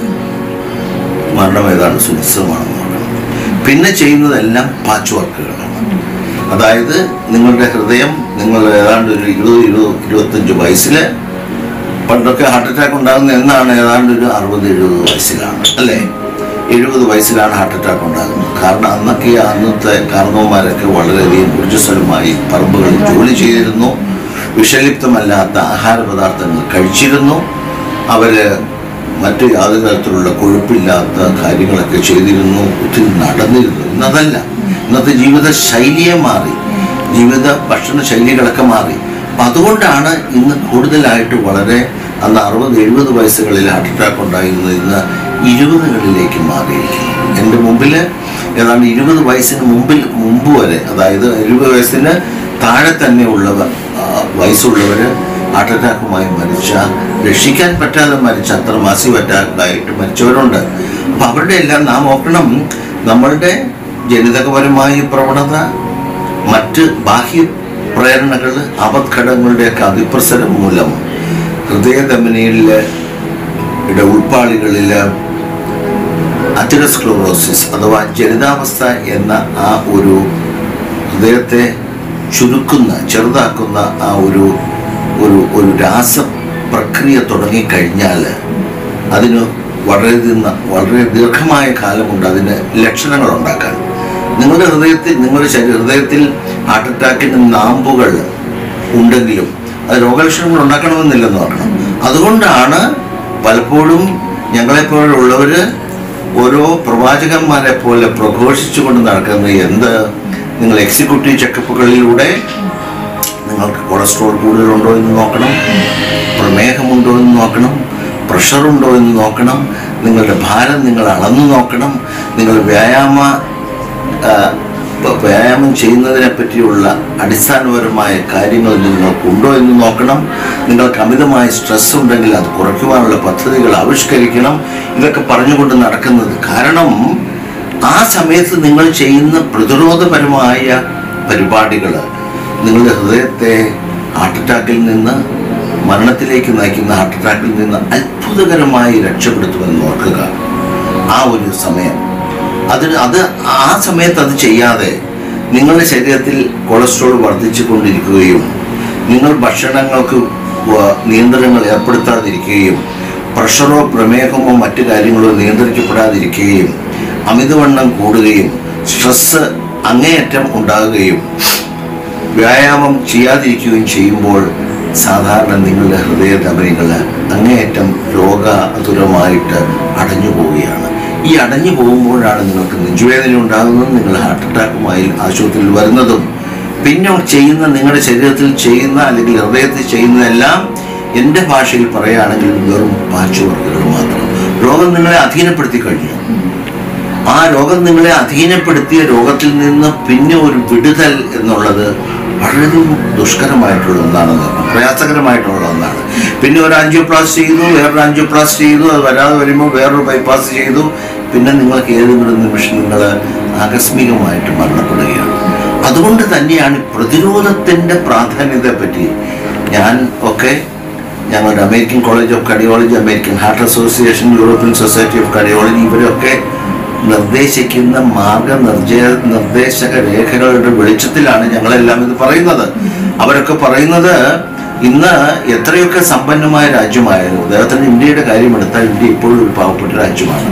മരണം ഏതാണ് സുനിശ്ചിതമാണെന്ന് നോക്കണം പിന്നെ ചെയ്യുന്നതെല്ലാം പാച്ച് വർക്കുകളാണ് അതായത് നിങ്ങളുടെ ഹൃദയം നിങ്ങൾ ഏതാണ്ട് ഒരു ഇരുപത് ഇരുപത് ഇരുപത്തഞ്ച് വയസ്സിൽ പണ്ടൊക്കെ ഹാർട്ട് അറ്റാക്ക് ഉണ്ടാകുന്നത് എന്നാണ് ഏതാണ്ട് ഒരു അറുപത് എഴുപത് വയസ്സിലാണ് അല്ലേ എഴുപത് വയസ്സിലാണ് ഹാർട്ട് അറ്റാക്ക് ഉണ്ടാകുന്നത് കാരണം അന്നൊക്കെ അന്നത്തെ കാരണവന്മാരൊക്കെ വളരെയധികം ഊർജ്ജസ്വലമായി പറമ്പുകളിൽ ജോലി ചെയ്തിരുന്നു വിഷലിപ്തമല്ലാത്ത ആഹാര പദാർത്ഥങ്ങൾ കഴിച്ചിരുന്നു അവര് മറ്റു യാതൊരു തരത്തിലുള്ള കൊഴുപ്പില്ലാത്ത കാര്യങ്ങളൊക്കെ ചെയ്തിരുന്നു ഒത്തിരി നടന്നിരുന്നു ഇന്നതല്ല ഇന്നത്തെ ജീവിത ശൈലിയെ മാറി ജീവിത ഭക്ഷണ ശൈലികളൊക്കെ മാറി അപ്പം അതുകൊണ്ടാണ് ഇന്ന് കൂടുതലായിട്ട് വളരെ അന്ന് അറുപത് എഴുപത് വയസ്സുകളിൽ ഹാർട്ട് അറ്റാക്ക് ഉണ്ടായിരുന്നത് ഇന്ന് ഇരുപതുകളിലേക്ക് മാറിയിരിക്കുന്നു എൻ്റെ മുമ്പിൽ ഏതാണ്ട് ഇരുപത് വയസ്സിന് മുമ്പിൽ മുമ്പ് വരെ അതായത് എഴുപത് വയസ്സിന് താഴെ തന്നെ ഉള്ളവർ ആ, വയസ്സുള്ളവർ ഹാർട്ട് അറ്റാക്കുമായി മരിച്ച രക്ഷിക്കാൻ പറ്റാതെ മരിച്ച അത്ര മാസീവ് അറ്റാക്കായിട്ട് മരിച്ചവരുണ്ട് അപ്പം അവരുടെ എല്ലാം നാം ഓർക്കണം നമ്മളുടെ ജനിതകപരമായ പ്രവണത മറ്റ് ബാഹ്യ പ്രേരണകൾ അപഘടങ്ങളുടെയൊക്കെ അതിപ്രസരം മൂലം ഹൃദയധമനിയിലെ യുടെ ഉൾപ്പാളികളിൽ അഥിറസ്ക്ലോറോസിസ് അഥവാ ജനിതാവസ്ഥ എന്ന ആ ഒരു ഹൃദയത്തെ ചുരുക്കുന്ന ചെറുതാക്കുന്ന ആ ഒരു ഒരു ഒരു രാസ പ്രക്രിയ തുടങ്ങിക്കഴിഞ്ഞാൽ അതിന് വളരെ ദീർഘ- വളരെ ദീർഘമായ കാലമുണ്ട് അതിന് ലക്ഷണങ്ങൾ ഉണ്ടാക്കാൻ നിങ്ങളുടെ ഹൃദയത്തിൽ നിങ്ങളുടെ ശരീര ഹൃദയത്തിൽ ഹാർട്ട് അറ്റാക്കിന് നാമ്പുകൾ ഉണ്ടെങ്കിലും അത് രോഗലക്ഷണങ്ങൾ ഉണ്ടാക്കണമെന്നില്ലെന്ന് പറയണം അതുകൊണ്ടാണ് പലപ്പോഴും ഞങ്ങളെപ്പോലുള്ളവർ ഓരോ പ്രവാചകന്മാരെ പോലെ പ്രഘോഷിച്ചുകൊണ്ട് നടക്കുന്നത് എന്ത് നിങ്ങൾ എക്സിക്യൂട്ടീവ് ചെക്കപ്പുകളിലൂടെ നിങ്ങൾക്ക് കൊളസ്ട്രോൾ കൂടുതലുണ്ടോ എന്ന് നോക്കണം പ്രമേഹമുണ്ടോ എന്ന് നോക്കണം പ്രഷറുണ്ടോ എന്ന് നോക്കണം നിങ്ങളുടെ ഭാരം നിങ്ങൾ അളന്നു നോക്കണം നിങ്ങൾ വ്യായാമ ആ, വ- വ്യായാമം ചെയ്യുന്നതിനെ പറ്റിയുള്ള അടിസ്ഥാനപരമായ കാര്യങ്ങൾ നിങ്ങൾക്കുണ്ടോ എന്ന് നോക്കണം നിങ്ങൾക്ക് അമിതമായ സ്ട്രെസ് ഉണ്ടെങ്കിൽ അത് കുറയ്ക്കുവാനുള്ള പദ്ധതികൾ ആവിഷ്കരിക്കണം ഇതൊക്കെ പറഞ്ഞുകൊണ്ട് നടക്കുന്നത് കാരണം ആ സമയത്ത് നിങ്ങൾ ചെയ്യുന്ന പ്രതിരോധപരമായ പരിപാടികൾ നിങ്ങളുടെ ഹൃദയത്തെ ഹാർട്ട് അറ്റാക്കിൽ നിന്ന് മരണത്തിലേക്ക് നയിക്കുന്ന ഹാർട്ട് അറ്റാക്കിൽ നിന്ന് അത്ഭുതകരമായി രക്ഷപ്പെടുത്തുമെന്ന് ഓർക്കുക ആ ഒരു സമയം അതിന് അത് ആ സമയത്ത് അത് ചെയ്യാതെ നിങ്ങളുടെ ശരീരത്തിൽ കൊളസ്ട്രോൾ വർദ്ധിച്ചു കൊണ്ടിരിക്കുകയും നിങ്ങൾ ഭക്ഷണങ്ങൾക്ക് വ- നിയന്ത്രണങ്ങൾ ഏർപ്പെടുത്താതിരിക്കുകയും പ്രഷറോ പ്രമേഹമോ മറ്റു കാര്യങ്ങളോ നിയന്ത്രിക്കപ്പെടാതിരിക്കുകയും അമിതവണ്ണം കൂടുകയും സ്ട്രെസ് അങ്ങേയറ്റം ഉണ്ടാകുകയും വ്യായാമം ചെയ്യാതിരിക്കുകയും ചെയ്യുമ്പോൾ സാധാരണ നിങ്ങളുടെ ഹൃദയ ധമനികൾ അങ്ങേയറ്റം രോഗാതുരമായിട്ട് അടഞ്ഞു പോവുകയാണ് ഈ അടഞ്ഞു പോകുമ്പോഴാണ് നിങ്ങൾക്ക് നെഞ്ചുവേദന ഉണ്ടാകുന്നതും നിങ്ങൾ ഹാർട്ട് അറ്റാക്കുമായി ആശുപത്രിയിൽ വരുന്നതും പിന്നെ ചെയ്യുന്ന നിങ്ങളുടെ ശരീരത്തിൽ ചെയ്യുന്ന അല്ലെങ്കിൽ ഹൃദയത്തിൽ ചെയ്യുന്നതെല്ലാം എൻ്റെ ഭാഷയിൽ പറയുകയാണെങ്കിൽ വെറും പാച്ചുവർക്കുകൾ മാത്രം രോഗം നിങ്ങളെ അധീനപ്പെടുത്തി കഴിഞ്ഞു ആ രോഗം നിങ്ങളെ അധീനപ്പെടുത്തിയ രോഗത്തിൽ നിന്ന് പിന്നെ ഒരു വിടുതൽ എന്നുള്ളത് വളരെ ദുഷ്കരമായിട്ടുള്ള ഒന്നാണെന്ന് പറഞ്ഞു പ്രയാസകരമായിട്ടുള്ള ഒന്നാണ് പിന്നെ ഒരു ആൻജിയോപ്ലാസ്റ്റ് ചെയ്തു വേറൊരു ആൻജിയോപ്ലാസ്റ്റ് ചെയ്തു അത് വരാതെ വരുമ്പോൾ വേറൊരു ബൈപ്പാസ് ചെയ്തു പിന്നെ നിങ്ങൾക്ക് ഏതെങ്കിലും നിമിഷം നിങ്ങൾ ആകസ്മികമായിട്ട് മരണപ്പെടുകയാണ് അതുകൊണ്ട് തന്നെയാണ് പ്രതിരോധത്തിൻ്റെ പ്രാധാന്യത്തെ പറ്റി ഞാൻ ഒക്കെ ഞങ്ങളുടെ American college of cardiology American heart association European society of cardiology ഇവരൊക്കെ നിർദ്ദേശിക്കുന്ന മാർഗനിർദ്ദേശ നിർദ്ദേശക രേഖകളുടെ വെളിച്ചത്തിലാണ് ഞങ്ങളെല്ലാം ഇത് പറയുന്നത് അവരൊക്കെ പറയുന്നത് ഇന്ന് എത്രയൊക്കെ സമ്പന്നമായ രാജ്യമായാലും ഉദാഹരണത്തിന് ഇന്ത്യയുടെ കാര്യമെടുത്താൽ ഇന്ത്യ ഇപ്പോഴും ഒരു പാവപ്പെട്ട രാജ്യമാണ്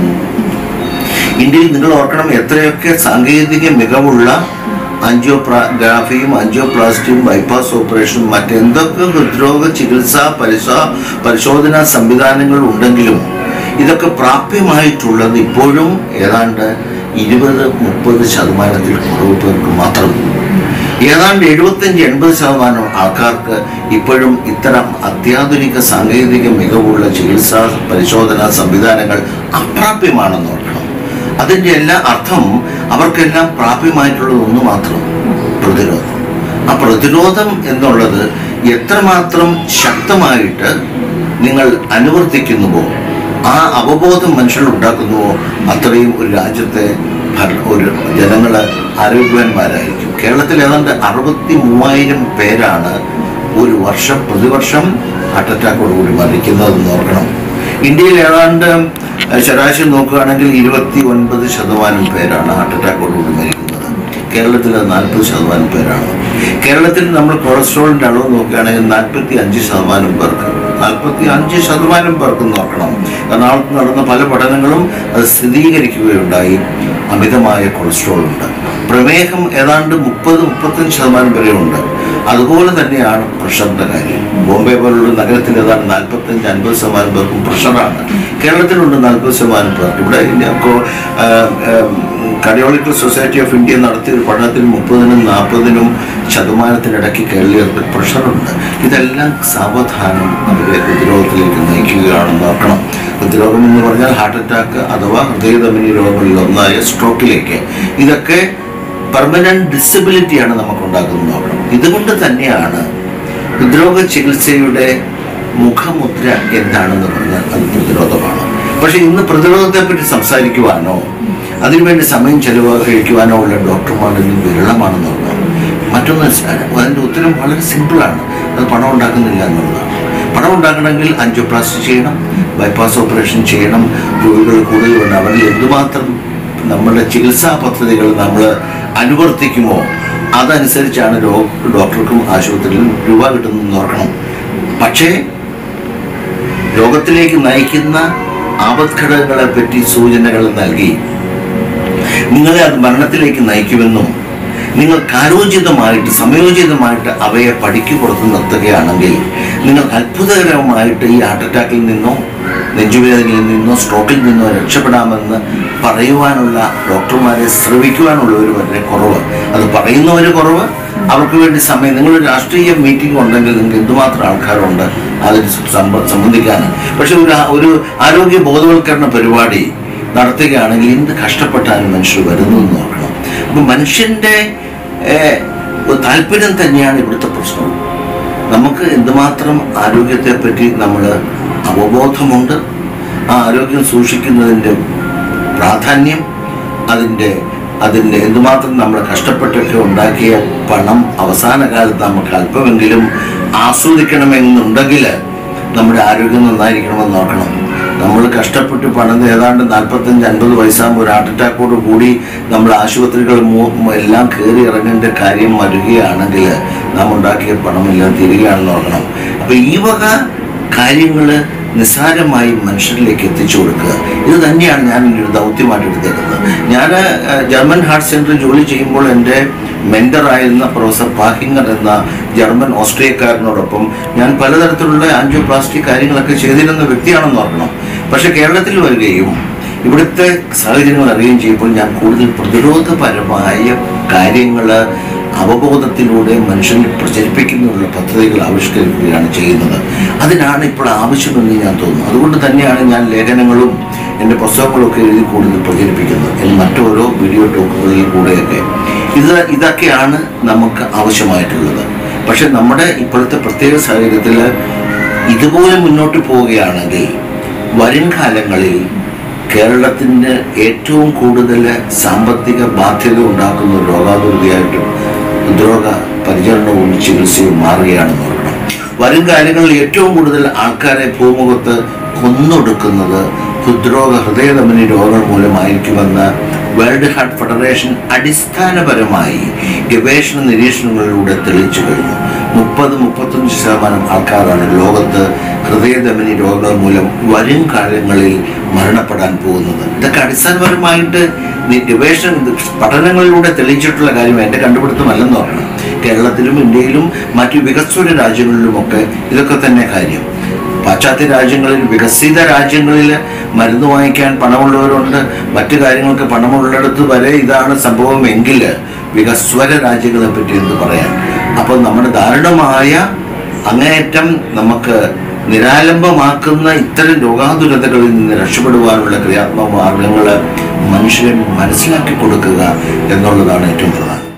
ഇന്ത്യയിൽ നിങ്ങൾ ഓർക്കണം എത്രയൊക്കെ സാങ്കേതിക മികവുള്ള ആൻജിയോഗ്രാഫിയും ആൻജിയോപ്ലാസ്റ്റിയും ബൈപ്പാസ് ഓപ്പറേഷനും മറ്റെന്തൊക്കെ ഹൃദ്രോഗ ചികിത്സാ പരിശോ പരിശോധനാ സംവിധാനങ്ങൾ ഉണ്ടെങ്കിലും ഇതൊക്കെ പ്രാപ്യമായിട്ടുള്ളത് ഇപ്പോഴും ഏതാണ്ട് ഇരുപത് മുപ്പത് ശതമാനത്തിൽ കുറവ് പേർക്ക് മാത്രം ഏതാണ്ട് എഴുപത്തഞ്ച് എൺപത് ശതമാനം ആൾക്കാർക്ക് ഇപ്പോഴും ഇത്തരം അത്യാധുനിക സാങ്കേതിക മികവുള്ള ചികിത്സാ പരിശോധനാ സംവിധാനങ്ങൾ അപ്രാപ്യമാണെന്ന് ഓർക്കണം അതിൻ്റെ എല്ലാ അർത്ഥം അവർക്കെല്ലാം പ്രാപ്യമായിട്ടുള്ളത് ഒന്ന് മാത്രം പ്രതിരോധം ആ പ്രതിരോധം എന്നുള്ളത് എത്രമാത്രം ശക്തമായിട്ട് നിങ്ങൾ അനുവർത്തിക്കുന്നുവോ ആ അവബോധം മനുഷ്യർ ഉണ്ടാക്കുന്നുവോ അത്രയും ഒരു രാജ്യത്തെ ഭര- ഒരു ജനങ്ങൾ ആരോഗ്യവാന്മാരായിരിക്കും കേരളത്തിൽ ഏതാണ്ട് അറുപത്തി മൂവായിരം പേരാണ് ഒരു വർഷം പ്രതിവർഷം ഹാർട്ട് അറ്റാക്കോടുകൂടി മരിക്കുന്നതെന്ന് ഓർക്കണം ഇന്ത്യയിൽ ഏതാണ്ട് ശരാശരി നോക്കുകയാണെങ്കിൽ ഇരുപത്തി ഒൻപത് ശതമാനം പേരാണ് ഹാർട്ട് അറ്റാക്കോടുകൂടി മരിക്കുന്നത് കേരളത്തിൽ നാൽപ്പത് ശതമാനം പേരാണ് കേരളത്തിൽ നമ്മൾ കൊളസ്ട്രോളിൻ്റെ അളവ് നോക്കുകയാണെങ്കിൽ നാൽപ്പത്തി അഞ്ച് ശതമാനം പേർക്ക് നാൽപ്പത്തി അഞ്ച് ശതമാനം പേർക്ക് നോക്കണം എറണാകുളത്ത് നടന്ന പല പഠനങ്ങളും അത് സ്ഥിരീകരിക്കുകയുണ്ടായി അമിതമായ കൊളസ്ട്രോൾ ഉണ്ട് പ്രമേഹം ഏതാണ്ട് മുപ്പത് മുപ്പത്തഞ്ച് ശതമാനം വരെ ഉണ്ട് അതുപോലെ തന്നെയാണ് പ്രഷറിന്റെ കാര്യം ബോംബെ പോലുള്ള നഗരത്തിൽ ഏതാണ്ട് നാൽപ്പത്തഞ്ച് അൻപത് ശതമാനം പേർക്കും പ്രഷറാണ് കേരളത്തിലുണ്ട് നാൽപ്പത് ശതമാനം പേർക്ക് ഇവിടെ ഇന്ത്യ കോ- ആ, ആ, കാർഡിയോളജിക്കൽ സൊസൈറ്റി ഓഫ് ഇന്ത്യ നടത്തിയ ഒരു പഠനത്തിൽ മുപ്പതിനും നാൽപ്പതിനും ശതമാനത്തിനിടയ്ക്ക് കേരളീയർക്ക് പ്രഷറുണ്ട് ഇതെല്ലാം സാവധാനം അവരെ പ്രതിരോധത്തിലേക്ക് നയിക്കുകയാണെന്ന് നോക്കണം ഹൃദ്രോഗം എന്ന് പറഞ്ഞാൽ ഹാർട്ട് അറ്റാക്ക് അഥവാ ഹൃദയധമനി രോഗങ്ങളിൽ ഒന്നായ സ്ട്രോക്കിലേക്ക് ഇതൊക്കെ പെർമനന്റ് ഡിസബിലിറ്റിയാണ് നമുക്ക് ഉണ്ടാക്കുന്നത് നോക്കണം ഇതുകൊണ്ട് തന്നെയാണ് ഹൃദ്രോഗ ചികിത്സയുടെ മുഖമുദ്ര എന്താണെന്ന് പറഞ്ഞാൽ അത് പ്രതിരോധമാണ് പക്ഷെ ഇന്ന് പ്രതിരോധത്തെ പറ്റി സംസാരിക്കുവാനോ അതിനുവേണ്ടി സമയം ചെലവഴിക്കുവാനോ ഉള്ള ഡോക്ടർമാരുടെ ഇന്ന് വിരളമാണെന്ന് പറഞ്ഞു മറ്റൊന്ന് അതിൻ്റെ ഉത്തരം വളരെ സിമ്പിളാണ് അത് പണം ഉണ്ടാക്കുന്നില്ല എന്നുള്ളതാണ് പണം ഉണ്ടാക്കണമെങ്കിൽ അഞ്ചോപ്ലാസ്റ്റി ചെയ്യണം ബൈപ്പാസ് ഓപ്പറേഷൻ ചെയ്യണം രോഗികൾ കൂടുതലുണ്ട് അവരിൽ എന്തുമാത്രം നമ്മുടെ ചികിത്സാ പദ്ധതികൾ നമ്മൾ അനുവർത്തിക്കുമോ അതനുസരിച്ചാണ് രോ ഡോക്ടർക്കും ആശുപത്രിയിലും രൂപ കിട്ടുന്നതെന്ന് ഓർക്കണം പക്ഷേ രോഗത്തിലേക്ക് നയിക്കുന്ന ആപത്ഘടകങ്ങളെ പറ്റി സൂചനകൾ നൽകി നിങ്ങളെ അത് മരണത്തിലേക്ക് നയിക്കുമെന്നും നിങ്ങൾ കാലോചിതമായിട്ട് സമയോചിതമായിട്ട് അവയെ പടിക്ക് പുറത്ത് നിർത്തുകയാണെങ്കിൽ നിങ്ങൾ അത്ഭുതകരമായിട്ട് ഈ ഹാർട്ട് അറ്റാക്കിൽ നിന്നോ നെഞ്ചുവേദനയിൽ നിന്നോ സ്ട്രോക്കിൽ നിന്നോ രക്ഷപ്പെടാമെന്ന് പറയുവാനുള്ള ഡോക്ടർമാരെ ശ്രവിക്കുവാനുള്ളവർ വളരെ കുറവ് അത് പറയുന്നവർ കുറവ് അവർക്ക് വേണ്ടി സമയം നിങ്ങളൊരു രാഷ്ട്രീയ മീറ്റിംഗ് ഉണ്ടെങ്കിൽ നിങ്ങൾക്ക് എന്തുമാത്രം ആൾക്കാരുണ്ട് അതിൽ സംബ- സംബന്ധിക്കാൻ പക്ഷെ ഒരു ആ- ഒരു ആരോഗ്യ ബോധവൽക്കരണ പരിപാടി നടത്തുകയാണെങ്കിൽ എന്ത് കഷ്ടപ്പെട്ടാലും മനുഷ്യർ വരുന്നു എന്ന് നോക്കണം അപ്പം മനുഷ്യൻ്റെ ഏഹ്, ഒരു താല്പര്യം തന്നെയാണ് ഇവിടുത്തെ പ്രശ്നം നമുക്ക് എന്തുമാത്രം ആരോഗ്യത്തെ പറ്റി നമ്മൾ അവബോധമുണ്ട് ആ ആരോഗ്യം സൂക്ഷിക്കുന്നതിൻ്റെ പ്രാധാന്യം അതിൻ്റെ അതിൻ്റെ എന്തുമാത്രം നമ്മൾ കഷ്ടപ്പെട്ടൊക്കെ ഉണ്ടാക്കിയ പണം അവസാന കാലത്ത് നമുക്ക് അല്പമെങ്കിലും ആസ്വദിക്കണമെന്നുണ്ടെങ്കിൽ നമ്മുടെ ആരോഗ്യം നന്നായിരിക്കണമെന്ന് നോക്കണം നമ്മൾ കഷ്ടപ്പെട്ട് പണം ഏതാണ്ട് നാൽപ്പത്തഞ്ച് അൻപത് വയസ്സാകുമ്പോൾ ഒരു ഹാർട്ട് അറ്റാക്കോട് കൂടി നമ്മൾ ആശുപത്രികൾ മൂ- എല്ലാം കയറി ഇറങ്ങേണ്ട കാര്യം വരികയാണെങ്കിൽ നാം ഉണ്ടാക്കിയ പണമെല്ലാം തിരികെയാണെന്ന് നോക്കണം അപ്പം ഈ വക കാര്യങ്ങൾ നിസ്സാരമായി മനുഷ്യരിലേക്ക് എത്തിച്ചു കൊടുക്കുക ഇത് തന്നെയാണ് ഞാൻ എൻ്റെ ഒരു ദൗത്യമായിട്ട് എടുത്തേക്കുന്നത് ഞാൻ ഏഹ്, ജർമ്മൻ ഹാർട്ട് സെൻറ്ററിൽ ജോലി ചെയ്യുമ്പോൾ എൻ്റെ മെൻറ്ററായിരുന്ന പ്രൊഫസർ പാഹിങ്ങർ എന്ന ജർമ്മൻ ഓസ്ട്രിയക്കാരനോടൊപ്പം ഞാൻ പലതരത്തിലുള്ള ആൻജിയോപ്ലാസ്റ്റി കാര്യങ്ങളൊക്കെ ചെയ്തിരുന്ന വ്യക്തിയാണെന്ന് ഓർക്കണം പക്ഷെ കേരളത്തിൽ വരികയും ഇവിടുത്തെ സാഹചര്യങ്ങൾ അറിയുകയും ചെയ്യുമ്പോൾ ഞാൻ കൂടുതൽ പ്രതിരോധപരമായ കാര്യങ്ങൾ അവബോധത്തിലൂടെ മനുഷ്യനിൽ പ്രചരിപ്പിക്കുന്നതിനുള്ള പദ്ധതികൾ ആവിഷ്കരിക്കുകയാണ് ചെയ്യുന്നത് അതിനാണ് ഇപ്പോൾ ആവശ്യമെന്ന് ഞാൻ തോന്നുന്നു അതുകൊണ്ട് തന്നെയാണ് ഞാൻ ലേഖനങ്ങളും എൻ്റെ പുസ്തകങ്ങളൊക്കെ എഴുതി കൂടുതൽ പ്രചരിപ്പിക്കുന്നത് എന്ന് മറ്റോരോ വീഡിയോ ടോക്കുകളിൽ കൂടെയൊക്കെ ഇത് ഇതൊക്കെയാണ് നമുക്ക് ആവശ്യമായിട്ടുള്ളത് പക്ഷെ നമ്മുടെ ഇപ്പോഴത്തെ പ്രത്യേക സാഹചര്യത്തിൽ ഇതുപോലെ മുന്നോട്ട് പോവുകയാണെങ്കിൽ വരും കാലങ്ങളിൽ കേരളത്തിന് ഏറ്റവും കൂടുതൽ സാമ്പത്തിക ബാധ്യത ഉണ്ടാക്കുന്ന ഒരു രോഗാതുരതയായിട്ടും ഹൃദ്രോഗ പരിചരണവും ചികിത്സയും മാറുകയാണെന്ന് ഓർക്കണം വരും കാലങ്ങളിൽ ഏറ്റവും കൂടുതൽ ആൾക്കാരെ ഭൂമുഖത്ത് കൊന്നൊടുക്കുന്നത് ഹൃദ്രോഗ ഹൃദയധമനി രോഗങ്ങൾ മൂലമായിരിക്കുമെന്ന് വേൾഡ് ഹാർട്ട് ഫെഡറേഷൻ അടിസ്ഥാനപരമായി ഗവേഷണ നിരീക്ഷണങ്ങളിലൂടെ തെളിയിച്ചു കഴിഞ്ഞു മുപ്പത് മുപ്പത്തഞ്ച് ശതമാനം ആൾക്കാരാണ് ലോകത്ത് ഹൃദയധമനി രോഗങ്ങൾ മൂലം വരും കാലങ്ങളിൽ മരണപ്പെടാൻ പോകുന്നത് ഇതൊക്കെ അടിസ്ഥാനപരമായിട്ട് നി- ഗവേഷണ ഇത് പഠനങ്ങളിലൂടെ തെളിയിച്ചിട്ടുള്ള കാര്യം എൻ്റെ കണ്ടുപിടുത്തമല്ലെന്ന് പറയണം കേരളത്തിലും ഇന്ത്യയിലും മറ്റു വികസ്വര രാജ്യങ്ങളിലുമൊക്കെ ഇതൊക്കെ തന്നെ കാര്യം പാശ്ചാത്യ രാജ്യങ്ങളിൽ വികസിത രാജ്യങ്ങളിൽ മരുന്ന് വാങ്ങിക്കാൻ പണമുള്ളവരുണ്ട് മറ്റു കാര്യങ്ങൾക്ക് പണമുള്ളിടത്ത് വരെ ഇതാണ് സംഭവം എങ്കിൽ വികസ്വര രാജ്യങ്ങളെ പറ്റി എന്ത് പറയാൻ അപ്പോൾ നമ്മുടെ ദാരുണമായ അങ്ങേയറ്റം നമുക്ക് നിരാലംബമാക്കുന്ന ഇത്തരം രോഗാതുരതകളിൽ നിന്ന് രക്ഷപ്പെടുവാനുള്ള ക്രിയാത്മക മാർഗങ്ങൾ മനുഷ്യൻ മനസ്സിലാക്കി കൊടുക്കുക എന്നുള്ളതാണ് ഏറ്റവും പ്രധാനം